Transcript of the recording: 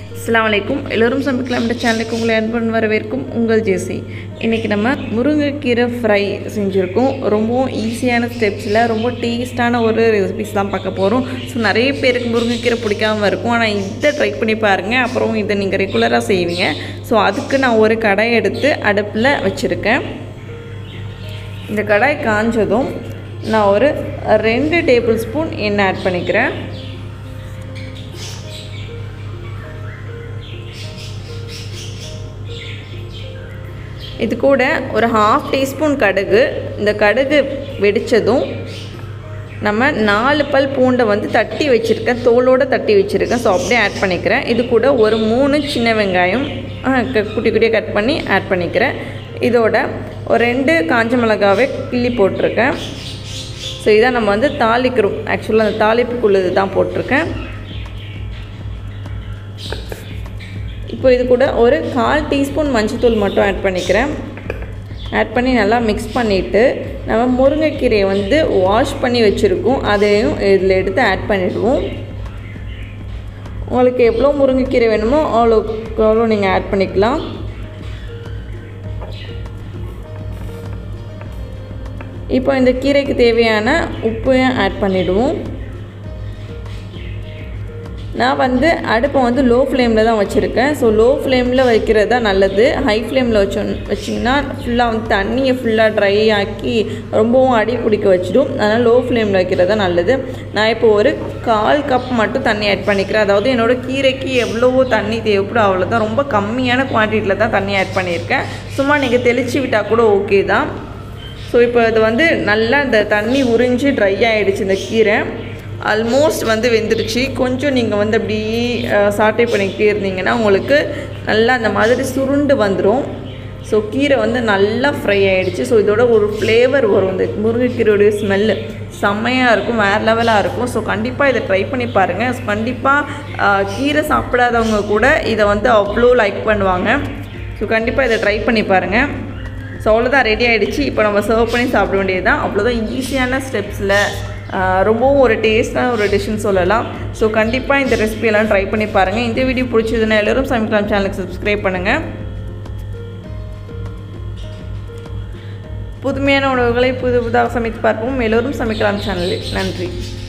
அஸ்ஸலாமு அலைக்கும் எல்லோரும் சமைக்கலாம் என்ற சேனலுக்கு உங்களை அன்புடன் வரவேற்கும் உங்கள் ஜேசி இன்றைக்கி நம்ம முருங்கைக்கீரை ஃப்ரை செஞ்சுருக்கோம் ரொம்பவும் ஈஸியான ஸ்டெப்ஸில் ரொம்ப டேஸ்டான ஒரு ரெசிபிஸ் தான் பார்க்க போகிறோம் ஸோ நிறைய பேருக்கு முருங்கைக்கீரை பிடிக்காம இருக்கும் ஆனால் இதை ட்ரை பண்ணி பாருங்கள் அப்புறம் இதை நீங்கள் ரெகுலராக செய்வீங்க ஸோ அதுக்கு நான் ஒரு கடாய் எடுத்து அடுப்பில் வச்சுருக்கேன் இந்த கடாய் காஞ்சதும் நான் ஒரு ரெண்டு டேபிள் ஸ்பூன் எண்ணெய் ஆட் பண்ணிக்கிறேன் இது கூட ஒரு ஹாஃப் டீஸ்பூன் கடுகு இந்த கடுகு வெடித்ததும் நம்ம நாலு பல் பூண்டை வந்து தட்டி வச்சுருக்கேன் தோலோடு தட்டி வச்சுருக்கேன் ஸோ அப்படியே ஆட் பண்ணிக்கிறேன் இது கூட ஒரு மூணு சின்ன வெங்காயம் குட்டி குட்டியாக கட் பண்ணி ஆட் பண்ணிக்கிறேன் இதோட ஒரு ரெண்டு காஞ்ச மிளகாவே கிள்ளி போட்டிருக்கேன் ஸோ இதான் நம்ம வந்து தாளிக்கிறோம் ஆக்சுவலாக அந்த தாளிப்புக்குள்ளது தான் போட்டிருக்கேன் இப்போ இது கூட ஒரு கால் டீஸ்பூன் மஞ்சத்தூள் மட்டும் ஆட் பண்ணிக்கிறேன் ஆட் பண்ணி நல்லா மிக்ஸ் பண்ணிவிட்டு நம்ம முருங்கைக்கீரையை வந்து வாஷ் பண்ணி வச்சுருக்கோம் அதையும் இதில் எடுத்து ஆட் பண்ணிவிடுவோம் உங்களுக்கு எவ்வளோ முருங்கைக்கீரை வேணுமோ அவ்வளோக்கு அவ்வளோ நீங்கள் ஆட் பண்ணிக்கலாம் இப்போ இந்த கீரைக்கு தேவையான உப்பையும் ஆட் பண்ணிவிடுவோம் நான் வந்து அடுப்பை வந்து லோ ஃப்ளேமில் தான் வச்சுருக்கேன் ஸோ லோ ஃப்ளேமில் வைக்கிறது தான் நல்லது ஹை ஃப்ளேமில் வச்சோ வச்சிங்கன்னா ஃபுல்லாக வந்து தண்ணியை ஃபுல்லாக ட்ரை ஆக்கி ரொம்பவும் அடி பிடிக்க வச்சிடும் அதனால் லோ ஃப்ளேமில் வைக்கிறது தான் நல்லது நான் இப்போ ஒரு கால் கப் மட்டும் தண்ணி ஆட் பண்ணிக்கிறேன் அதாவது என்னோடய கீரைக்கு எவ்வளவோ தண்ணி தேவைப்படும் அவ்வளோதான் ரொம்ப கம்மியான குவான்டிட்டியில் தான் தண்ணி ஆட் பண்ணியிருக்கேன் சும்மா நீங்கள் தெளித்து விட்டால் கூட ஓகே தான் ஸோ இப்போ இது வந்து நல்லா இந்த தண்ணி உறிஞ்சி ட்ரை ஆகிடுச்சு இந்த கீரை ஆல்மோஸ்ட் வந்து வெந்துடுச்சு கொஞ்சம் நீங்கள் வந்து அப்படி சாட்டை பண்ணிக்கிட்டே இருந்தீங்கன்னா உங்களுக்கு நல்லா அந்த மாதிரி சுருண்டு வந்துடும் ஸோ கீரை வந்து நல்லா ஃப்ரை ஆகிடுச்சு ஸோ இதோட ஒரு ஃப்ளேவர் வரும் இந்த முருங்கைக்கீரையுடைய ஸ்மெல்லு செம்மையாக இருக்கும் வேறு லெவலாக இருக்கும் ஸோ கண்டிப்பாக இதை ட்ரை பண்ணி பாருங்கள் கண்டிப்பாக கீரை சாப்பிடாதவங்க கூட இதை வந்து அவ்வளோ லைக் பண்ணுவாங்க ஸோ கண்டிப்பாக இதை ட்ரை பண்ணி பாருங்கள் ஸோ அவ்வளோதான் ரெடி ஆகிடுச்சு இப்போ நம்ம சர்வ் பண்ணி சாப்பிட வேண்டியது தான் அவ்வளோதான் ஈஸியான ஸ்டெப்ஸில் ரொம்பவும் ஒரு டேஸ்டான ஒரு டிஷ்ஷுன்னு சொல்லலாம் ஸோ கண்டிப்பாக இந்த ரெசிபியெல்லாம் ட்ரை பண்ணி பாருங்கள் இந்த வீடியோ பிடிச்சதுன்னா எல்லோரும் சமைக்கலாம் சேனலுக்கு சப்ஸ்கிரைப் பண்ணுங்கள் புதுமையான உணவுகளை புது புதாக சமைத்து பார்ப்போம் எல்லோரும் சமைக்கலாம் சேனலில் நன்றி